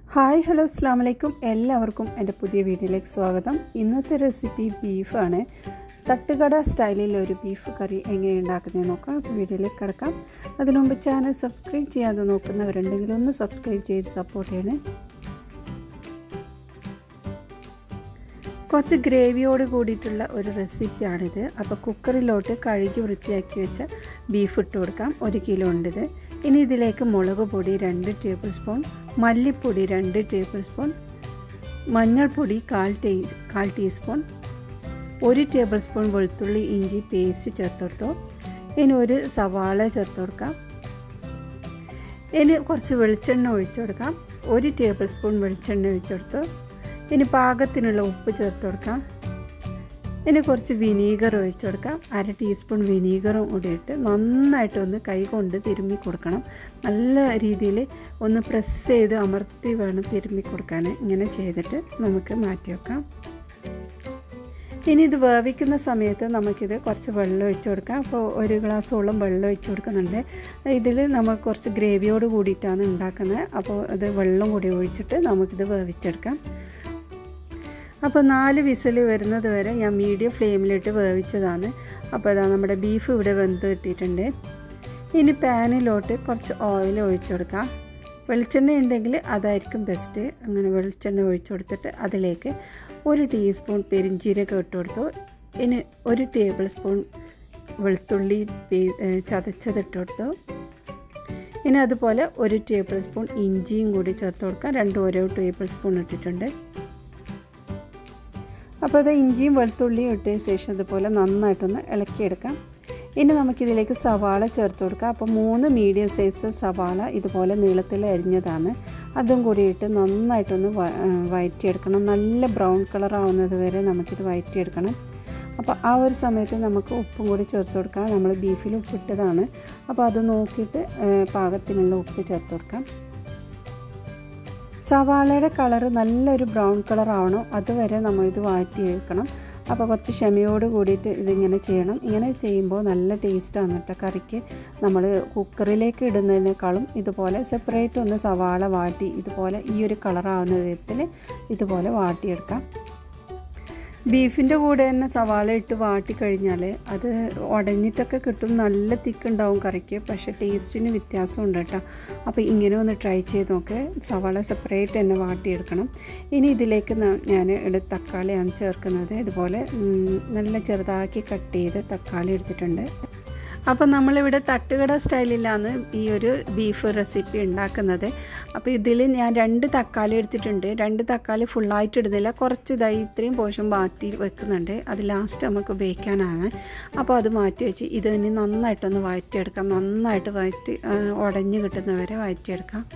hi hello അസ്സാം വലൈക്കും എല്ലാവർക്കും എൻ്റെ പുതിയ വീഡിയോയിലേക്ക് സ്വാഗതം ഇന്നത്തെ റെസിപ്പി ബീഫാണ് തട്ടുകട സ്റ്റൈലിൽ ഒരു ബീഫ് കറി എങ്ങനെ ഉണ്ടാക്കുന്നത് നോക്കാം അപ്പോൾ വീഡിയോയിലേക്ക് കിടക്കാം അതിനു മുമ്പ് ചാനൽ സബ്സ്ക്രൈബ് ചെയ്യാതെ നോക്കുന്നവരുണ്ടെങ്കിൽ ഒന്ന് സബ്സ്ക്രൈബ് ചെയ്ത് സപ്പോർട്ട് ചെയ്യണേ കുറച്ച് ഗ്രേവിയോട് കൂടിയിട്ടുള്ള ഒരു റെസിപ്പിയാണിത് അപ്പോൾ കുക്കറിലോട്ട് കഴുകി വൃത്തിയാക്കി വെച്ച ബീഫ് ഇട്ട് കൊടുക്കാം ഒരു കിലോ ഉണ്ടിത് ഇനി ഇതിലേക്ക് മുളക് പൊടി രണ്ട് ടേബിൾ സ്പൂൺ മല്ലിപ്പൊടി രണ്ട് ടേബിൾ സ്പൂൺ മഞ്ഞൾപ്പൊടി കാൽ ടീ കാൽ ടീസ്പൂൺ ഒരു ടേബിൾ സ്പൂൺ വെളുത്തുള്ളി ഇഞ്ചി പേസ്റ്റ് ചേർത്ത് കൊടുത്തു ഇനി ഒരു സവാള ചേർത്ത് കൊടുക്കാം ഇനി കുറച്ച് വെളിച്ചെണ്ണ ഒഴിച്ചു കൊടുക്കാം ഒരു ടേബിൾ സ്പൂൺ വെളിച്ചെണ്ണ ഒഴിച്ചു കൊടുത്തു ഇനി പാകത്തിനുള്ള ഉപ്പ് ചേർത്ത് കൊടുക്കാം ഇനി കുറച്ച് വിനീഗർ ഒഴിച്ചു കൊടുക്കാം അര ടീസ്പൂൺ വിനീഗറും കൂടി ഇട്ട് നന്നായിട്ടൊന്ന് കൈ കൊണ്ട് തിരുമ്മി കൊടുക്കണം നല്ല രീതിയിൽ ഒന്ന് പ്രസ് ചെയ്ത് അമർത്തി വേണം തിരുമ്മി കൊടുക്കാൻ ഇങ്ങനെ ചെയ്തിട്ട് നമുക്ക് മാറ്റി വെക്കാം ഇനി ഇത് വേവിക്കുന്ന സമയത്ത് നമുക്കിത് കുറച്ച് വെള്ളം ഒഴിച്ചു കൊടുക്കാം അപ്പോൾ ഒരു ഗ്ലാസ്സോളം വെള്ളം ഒഴിച്ചു കൊടുക്കുന്നുണ്ട് ഇതിൽ നമ്മൾ കുറച്ച് ഗ്രേവിയോട് കൂടിയിട്ടാണ് ഉണ്ടാക്കുന്നത് അപ്പോൾ അത് വെള്ളം കൂടി ഒഴിച്ചിട്ട് നമുക്കിത് വേവിച്ചെടുക്കാം അപ്പോൾ നാല് വിസിൽ വരുന്നത് വരെ ഞാൻ മീഡിയം ഫ്ലെയിമിലിട്ട് വേവിച്ചതാണ് അപ്പോൾ അതാ നമ്മുടെ ബീഫ് ഇവിടെ വെന്ത് കിട്ടിയിട്ടുണ്ട് ഇനി പാനിലോട്ട് കുറച്ച് ഓയിൽ ഒഴിച്ചു കൊടുക്കാം വെളിച്ചെണ്ണ ഉണ്ടെങ്കിൽ അതായിരിക്കും ബെസ്റ്റ് അങ്ങനെ വെളിച്ചെണ്ണ ഒഴിച്ചു കൊടുത്തിട്ട് അതിലേക്ക് ഒരു ടീസ്പൂൺ പെരിഞ്ചീരകം ഇട്ട് കൊടുത്തു ഇനി ഒരു ടേബിൾ സ്പൂൺ വെളുത്തുള്ളി ചതച്ചതിട്ട് കൊടുത്തു ഇനി അതുപോലെ ഒരു ടേബിൾ സ്പൂൺ ഇഞ്ചിയും കൂടി ചേർത്ത് കൊടുക്കാം രണ്ടും ഓരോ ടേബിൾ സ്പൂൺ ഇട്ടിട്ടുണ്ട് അപ്പോൾ അത് ഇഞ്ചിയും വെളുത്തുള്ളിയും ഇട്ടതിന് ശേഷം ഇതുപോലെ നന്നായിട്ടൊന്ന് ഇളക്കിയെടുക്കാം ഇനി നമുക്കിതിലേക്ക് സവാള ചേർത്ത് കൊടുക്കാം അപ്പോൾ മൂന്ന് മീഡിയം സൈസ് സവാള ഇതുപോലെ നീളത്തിൽ അരിഞ്ഞതാണ് അതും കൂടി ഇട്ട് നന്നായിട്ടൊന്ന് വയറ്റിയെടുക്കണം നല്ല ബ്രൗൺ കളർ ആവുന്നത് വരെ നമുക്കിത് വയറ്റിയെടുക്കണം അപ്പോൾ ആ ഒരു സമയത്ത് നമുക്ക് ഉപ്പും കൂടി ചേർത്ത് കൊടുക്കാം നമ്മൾ ബീഫിൽ ഉപ്പിട്ടതാണ് അപ്പോൾ അത് നോക്കിയിട്ട് പാകത്തിനുള്ള ഉപ്പ് ചേർത്ത് കൊടുക്കാം സവാളയുടെ കളറ് നല്ലൊരു ബ്രൗൺ കളർ ആവണം അതുവരെ നമ്മൾ ഇത് വാറ്റി എടുക്കണം അപ്പോൾ കുറച്ച് ക്ഷമയോട് കൂടിയിട്ട് ഇതിങ്ങനെ ചെയ്യണം ഇങ്ങനെ ചെയ്യുമ്പോൾ നല്ല ടേസ്റ്റാണ് കേട്ടോ കറിക്ക് നമ്മൾ കുക്കറിലേക്ക് ഇടുന്നതിനേക്കാളും ഇതുപോലെ സെപ്പറേറ്റ് ഒന്ന് സവാള വാട്ടി ഇതുപോലെ ഈ ഒരു കളറാവുന്ന വിധത്തിൽ ഇതുപോലെ വാട്ടിയെടുക്കാം ബീഫിൻ്റെ കൂടെ തന്നെ സവാള ഇട്ട് വാട്ടി കഴിഞ്ഞാൽ അത് ഉടഞ്ഞിട്ടൊക്കെ കിട്ടും നല്ല തിക്കുണ്ടാവും കറിക്ക് പക്ഷേ ടേസ്റ്റിന് വ്യത്യാസമുണ്ട് കേട്ടോ അപ്പോൾ ഇങ്ങനെ ഒന്ന് ട്രൈ ചെയ്ത് നോക്ക് സവാള സെപ്പറേറ്റ് തന്നെ വാട്ടിയെടുക്കണം ഇനി ഇതിലേക്ക് ഞാൻ എടുത്ത് തക്കാളിയാണ് ചേർക്കുന്നത് ഇതുപോലെ നല്ല ചെറുതാക്കി കട്ട് ചെയ്ത് തക്കാളി എടുത്തിട്ടുണ്ട് അപ്പോൾ നമ്മളിവിടെ തട്ടുകട സ്റ്റൈലിലാണ് ഈ ഒരു ബീഫ് റെസിപ്പി ഉണ്ടാക്കുന്നത് അപ്പോൾ ഇതിൽ ഞാൻ രണ്ട് തക്കാളി എടുത്തിട്ടുണ്ട് രണ്ട് തക്കാളി ഫുള്ളായിട്ട് ഇടുന്നില്ല കുറച്ച് ഇതായി ഇത്രയും പോഷൻ മാറ്റി വെക്കുന്നുണ്ട് അത് ലാസ്റ്റ് നമുക്ക് ഉപയോഗിക്കാനാണ് അപ്പോൾ അത് മാറ്റി വെച്ച് ഇത് ഇനി നന്നായിട്ടൊന്ന് വഴറ്റിയെടുക്കാം നന്നായിട്ട് വഴറ്റി ഉടഞ്ഞ് കിട്ടുന്നവരെ വഴറ്റിയെടുക്കാം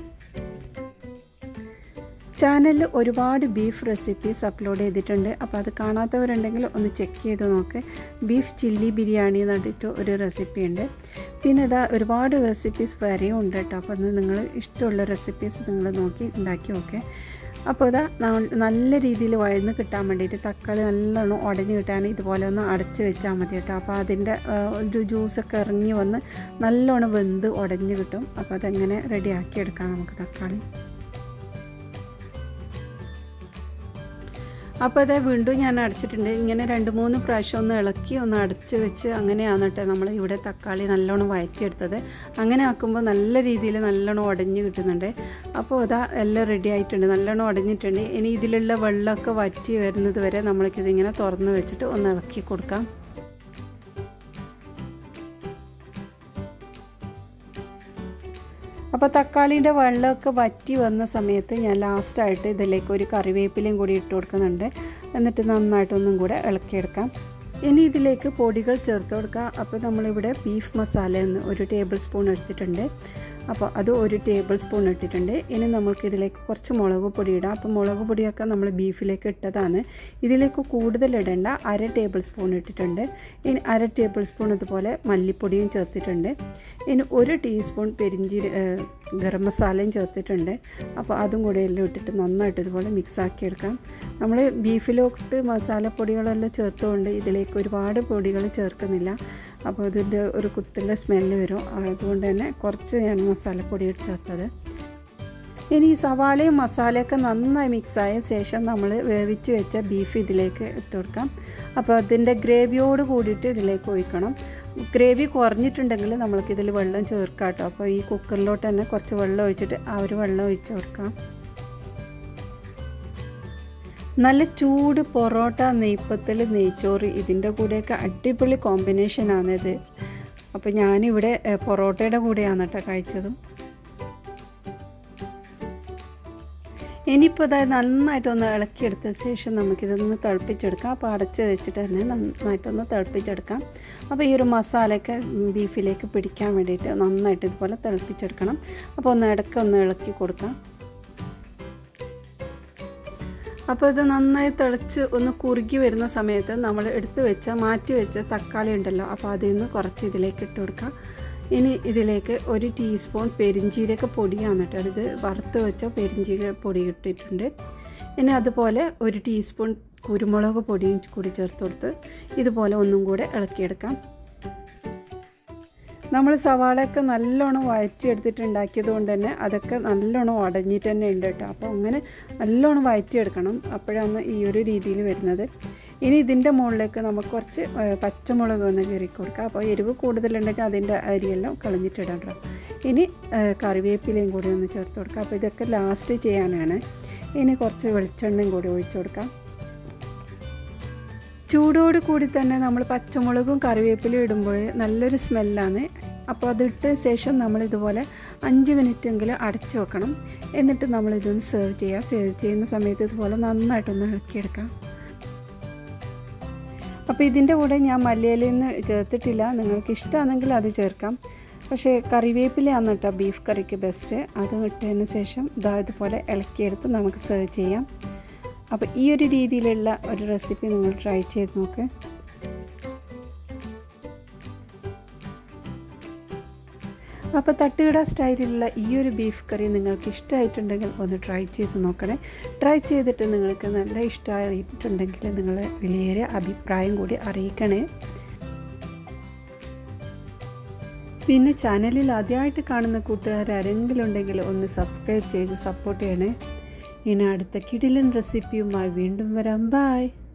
ചാനലിൽ ഒരുപാട് ബീഫ് റെസിപ്പീസ് അപ്ലോഡ് ചെയ്തിട്ടുണ്ട് അപ്പോൾ അത് കാണാത്തവരുണ്ടെങ്കിൽ ഒന്ന് ചെക്ക് ചെയ്ത് നോക്ക് ബീഫ് ചില്ലി ബിരിയാണി എന്നിട്ട് ഒരു റെസിപ്പി ഉണ്ട് പിന്നെ ഇതാ ഒരുപാട് റെസിപ്പീസ് വേറെയും ഉണ്ട് കേട്ടോ അപ്പോൾ അത് നിങ്ങൾ ഇഷ്ടമുള്ള റെസിപ്പീസ് നിങ്ങൾ നോക്കി ഉണ്ടാക്കി നോക്കെ അപ്പോൾ ഇതാ നല്ല രീതിയിൽ വഴന്ന് കിട്ടാൻ വേണ്ടിയിട്ട് തക്കാളി നല്ലോണം ഉടഞ്ഞ് കിട്ടാൻ ഇതുപോലെ ഒന്ന് അടച്ച് വെച്ചാൽ മതി കേട്ടോ അപ്പോൾ അതിൻ്റെ ഒരു ജ്യൂസൊക്കെ ഇറങ്ങി വന്ന് നല്ലോണം വെന്ത് ഉടഞ്ഞ് കിട്ടും അപ്പോൾ അതെങ്ങനെ റെഡിയാക്കി എടുക്കാം നമുക്ക് തക്കാളി അപ്പോൾ അതേ വീണ്ടും ഞാൻ അടച്ചിട്ടുണ്ട് ഇങ്ങനെ രണ്ട് മൂന്ന് പ്രാവശ്യം ഒന്ന് ഇളക്കി ഒന്ന് അടച്ച് വെച്ച് അങ്ങനെയാണ് കേട്ടോ നമ്മൾ ഇവിടെ തക്കാളി നല്ലോണം വയറ്റിയെടുത്തത് അങ്ങനെ ആക്കുമ്പോൾ നല്ല രീതിയിൽ നല്ലോണം ഉടഞ്ഞ് കിട്ടുന്നുണ്ട് അപ്പോൾ അതാ എല്ലാം റെഡി ആയിട്ടുണ്ട് നല്ലോണം ഉടഞ്ഞിട്ടുണ്ട് ഇനി ഇതിലുള്ള വെള്ളമൊക്കെ വറ്റി വരുന്നത് വരെ നമ്മൾക്കിതിങ്ങനെ തുറന്ന് വെച്ചിട്ട് ഒന്ന് ഇളക്കി കൊടുക്കാം അപ്പോൾ തക്കാളിൻ്റെ വെള്ളമൊക്കെ വറ്റി വന്ന സമയത്ത് ഞാൻ ലാസ്റ്റായിട്ട് ഇതിലേക്ക് ഒരു കറിവേപ്പിലയും കൂടി ഇട്ട് കൊടുക്കുന്നുണ്ട് എന്നിട്ട് നന്നായിട്ടൊന്നും കൂടെ ഇളക്കിയെടുക്കാം ഇനി ഇതിലേക്ക് പൊടികൾ ചേർത്ത് കൊടുക്കുക അപ്പോൾ നമ്മളിവിടെ ബീഫ് മസാല എന്ന് ഒരു ടേബിൾ സ്പൂൺ എടുത്തിട്ടുണ്ട് അപ്പോൾ അത് ഒരു ടേബിൾ സ്പൂൺ ഇട്ടിട്ടുണ്ട് ഇനി നമ്മൾക്ക് ഇതിലേക്ക് കുറച്ച് മുളക് പൊടി ഇടാം അപ്പോൾ മുളക് പൊടിയൊക്കെ നമ്മൾ ബീഫിലേക്ക് ഇട്ടതാണ് ഇതിലേക്ക് കൂടുതൽ ഇടേണ്ട അര ടേബിൾ സ്പൂൺ ഇട്ടിട്ടുണ്ട് ഇനി അര ടേബിൾ സ്പൂൺ ഇതുപോലെ മല്ലിപ്പൊടിയും ചേർത്തിട്ടുണ്ട് ഇനി ഒരു ടീസ്പൂൺ പെരിഞ്ചീര ഗരം മസാലയും ചേർത്തിട്ടുണ്ട് അപ്പോൾ അതും കൂടെ എല്ലാം ഇട്ടിട്ട് നന്നായിട്ട് ഇതുപോലെ മിക്സാക്കി എടുക്കാം നമ്മൾ ബീഫിലോട്ട് മസാലപ്പൊടികളെല്ലാം ചേർത്തുകൊണ്ട് ഇതിലേക്ക് ഒരുപാട് പൊടികൾ ചേർക്കുന്നില്ല അപ്പോൾ ഇതിൻ്റെ ഒരു കുത്തുള്ള സ്മെല്ല് വരും അതുകൊണ്ട് തന്നെ കുറച്ച് ഞാൻ മസാലപ്പൊടി ചേർത്തത് ഇനി ഈ സവാളയും മസാലയൊക്കെ നന്നായി മിക്സായ ശേഷം നമ്മൾ വേവിച്ച് വെച്ച ബീഫ് ഇതിലേക്ക് ഇട്ട് കൊടുക്കാം അപ്പോൾ അതിൻ്റെ ഗ്രേവിയോട് കൂടിയിട്ട് ഇതിലേക്ക് ഒഴിക്കണം ഗ്രേവി കുറഞ്ഞിട്ടുണ്ടെങ്കിൽ നമ്മൾക്ക് ഇതിൽ വെള്ളം ചേർക്കാം കേട്ടോ അപ്പോൾ ഈ കുക്കറിലോട്ട് തന്നെ കുറച്ച് വെള്ളം ഒഴിച്ചിട്ട് ആ ഒരു വെള്ളം ഒഴിച്ച് കൊടുക്കാം നല്ല ചൂട് പൊറോട്ട നെയ്പ്പത്തിൽ നെയ്ച്ചോറ് ഇതിൻ്റെ കൂടെയൊക്കെ അടിപൊളി കോമ്പിനേഷനാണിത് അപ്പോൾ ഞാനിവിടെ പൊറോട്ടയുടെ കൂടെയാണ് കേട്ടോ കഴിച്ചതും ഇനിയിപ്പോൾ അതായത് നന്നായിട്ടൊന്ന് ഇളക്കിയെടുത്ത ശേഷം നമുക്കിതൊന്ന് തിളപ്പിച്ചെടുക്കാം അപ്പോൾ അടച്ച് വെച്ചിട്ട് തന്നെ നന്നായിട്ടൊന്ന് തിളപ്പിച്ചെടുക്കാം അപ്പോൾ ഈ ഒരു മസാലയൊക്കെ ബീഫിലേക്ക് പിടിക്കാൻ വേണ്ടിയിട്ട് നന്നായിട്ട് ഇതുപോലെ തിളപ്പിച്ചെടുക്കണം അപ്പോൾ ഒന്ന് ഇടയ്ക്ക് ഒന്ന് ഇളക്കി കൊടുക്കാം അപ്പോൾ ഇത് നന്നായി തിളച്ച് ഒന്ന് കുറുകി വരുന്ന സമയത്ത് നമ്മൾ എടുത്ത് വെച്ച മാറ്റി വെച്ച തക്കാളി ഉണ്ടല്ലോ അപ്പോൾ അതിൽ നിന്ന് കുറച്ച് ഇതിലേക്ക് ഇട്ട് കൊടുക്കാം ഇനി ഇതിലേക്ക് ഒരു ടീസ്പൂൺ പെരിഞ്ചീരക പൊടിയാണ് കേട്ടോ ഇത് വറുത്ത് വെച്ച പെരിഞ്ചീരക പൊടി ഇട്ടിട്ടുണ്ട് ഇനി അതുപോലെ ഒരു ടീസ്പൂൺ കുരുമുളക് പൊടിയും കൂടി ചേർത്ത് കൊടുത്ത് ഇതുപോലെ ഒന്നും കൂടെ ഇളക്കിയെടുക്കാം നമ്മൾ സവാളയൊക്കെ നല്ലോണം വഴറ്റിയെടുത്തിട്ട് ഉണ്ടാക്കിയത് കൊണ്ട് തന്നെ അതൊക്കെ നല്ലോണം ഉടഞ്ഞിട്ട് തന്നെ ഉണ്ട് കേട്ടോ അപ്പോൾ അങ്ങനെ നല്ലോണം വഴറ്റിയെടുക്കണം അപ്പോഴാണ് ഈ ഒരു രീതിയിൽ വരുന്നത് ഇനി ഇതിൻ്റെ മുകളിലേക്ക് നമുക്ക് കുറച്ച് പച്ചമുളക് ഒന്ന് കയറി കൊടുക്കാം അപ്പോൾ എരിവ് കൂടുതലുണ്ടെങ്കിൽ അതിൻ്റെ അരിയെല്ലാം കളഞ്ഞിട്ടിടാം കേട്ടോ ഇനി കറിവേപ്പിലയും കൂടി ഒന്ന് ചേർത്ത് കൊടുക്കാം അപ്പോൾ ഇതൊക്കെ ലാസ്റ്റ് ചെയ്യാനാണ് ഇനി കുറച്ച് വെളിച്ചെണ്ണയും കൂടി ഒഴിച്ചു കൊടുക്കാം ചൂടോട് കൂടി തന്നെ നമ്മൾ പച്ചമുളകും കറിവേപ്പിലയും ഇടുമ്പോൾ നല്ലൊരു സ്മെല്ലാണ് അപ്പോൾ അതിട്ട ശേഷം നമ്മൾ ഇതുപോലെ അഞ്ച് മിനിറ്റെങ്കിലും അടച്ചു വെക്കണം എന്നിട്ട് നമ്മൾ ഇതൊന്ന് സെർവ് ചെയ്യുക സെർവ് ചെയ്യുന്ന സമയത്ത് ഇതുപോലെ നന്നായിട്ടൊന്ന് ഇളക്കിയെടുക്കാം അപ്പോൾ ഇതിൻ്റെ കൂടെ ഞാൻ മല്ലിയിലയിൽ നിന്ന് ചേർത്തിട്ടില്ല നിങ്ങൾക്ക് ഇഷ്ടമാണെങ്കിൽ അത് ചേർക്കാം പക്ഷേ കറിവേപ്പിലയാണ് കേട്ടോ ബീഫ് കറിക്ക് ബെസ്റ്റ് അത് ഇട്ടതിന് ശേഷം ഇതാ ഇതുപോലെ ഇളക്കിയെടുത്ത് നമുക്ക് സെർവ് ചെയ്യാം അപ്പോൾ ഈ ഒരു രീതിയിലുള്ള ഒരു റെസിപ്പി നിങ്ങൾ ട്രൈ ചെയ്ത് നോക്ക് അപ്പോൾ തട്ടുകട സ്റ്റൈലിലുള്ള ഈ ഒരു ബീഫ് കറി നിങ്ങൾക്ക് ഇഷ്ടമായിട്ടുണ്ടെങ്കിൽ ഒന്ന് ട്രൈ ചെയ്ത് നോക്കണേ ട്രൈ ചെയ്തിട്ട് നിങ്ങൾക്ക് നല്ല ഇഷ്ടമായിട്ടുണ്ടെങ്കിൽ നിങ്ങൾ വലിയേറെ അഭിപ്രായം കൂടി അറിയിക്കണേ പിന്നെ ചാനലിൽ ആദ്യമായിട്ട് കാണുന്ന കൂട്ടുകാർ ആരെങ്കിലും ഉണ്ടെങ്കിൽ ഒന്ന് സബ്സ്ക്രൈബ് ചെയ്ത് സപ്പോർട്ട് ചെയ്യണേ ഇനി അടുത്ത കിടിലൻ റെസിപ്പിയുമായി വീണ്ടും വരാം ബായ്